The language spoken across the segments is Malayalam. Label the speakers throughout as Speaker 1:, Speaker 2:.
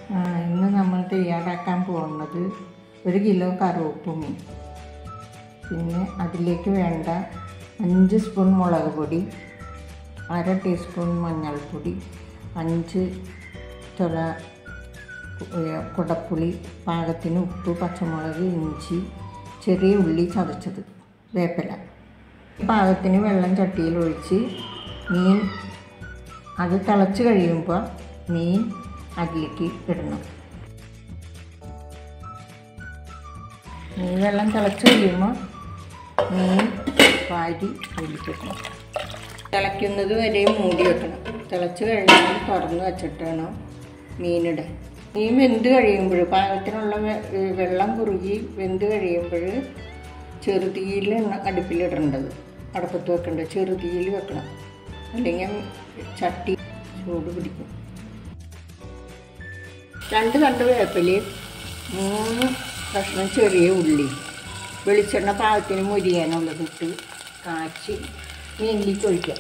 Speaker 1: ആ, ഇന്ന് നമ്മൾ തയ്യാറാക്കാൻ പോകുന്നത് ഒരു കിലോ കറുവപ്പ് മീൻ പിന്നെ അതിലേക്ക് വേണ്ട അഞ്ച് സ്പൂൺ മുളക് പൊടി അര ടീസ്പൂൺ മഞ്ഞൾപ്പൊടി അഞ്ച് ചുള കുടപ്പുളി പാകത്തിന് ഉപ്പ് പച്ചമുളക് ഇഞ്ചി ചെറിയ ഉള്ളി ചതച്ചത് വേപ്പില പാകത്തിന് വെള്ളം ചട്ടിയിൽ ഒഴിച്ച് മീൻ അത് തിളച്ച് കഴിയുമ്പോൾ മീൻ അതിലേക്ക് ഇടണം മീൻ വെള്ളം തിളച്ച് കഴിയുമ്പോൾ മീൻ വാരി അതിലേക്ക് ഇടണം തിളയ്ക്കുന്നത് വരെ മൂടി വെക്കണം തിളച്ച് കഴിഞ്ഞാൽ തുറന്ന് വെച്ചിട്ട് വേണം മീനിടാൻ മീൻ വെന്ത് കഴിയുമ്പോൾ പാകത്തിനുള്ള വെ- ഏ, വെള്ളം കുറുകി വെന്ത് കഴിയുമ്പോൾ ചെറുതീയിൽ അടുപ്പിലിടേണ്ടത് അടുപ്പത്ത് വെക്കേണ്ടത് ചെറുതീയിൽ വെക്കണം അല്ലെങ്കിൽ ചട്ടി ചൂട് പിടിക്കും രണ്ട് തണ്ട് വേപ്പിലയും മൂന്ന് കഷ്ണം ചെറിയ ഉള്ളി വെളിച്ചെണ്ണ പാകത്തിന് മുരിയാനുള്ളത് ഇട്ട് കാച്ചി മീനിലേക്ക് ഒഴിക്കാം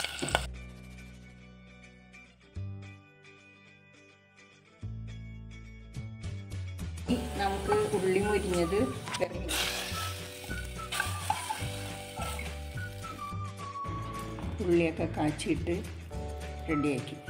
Speaker 1: ഇനി നമുക്ക് ഉള്ളി മുരിഞ്ഞത് ഇറങ്ങി ഉള്ളിയൊക്കെ കാച്ചിയിട്ട് റെഡിയാക്കി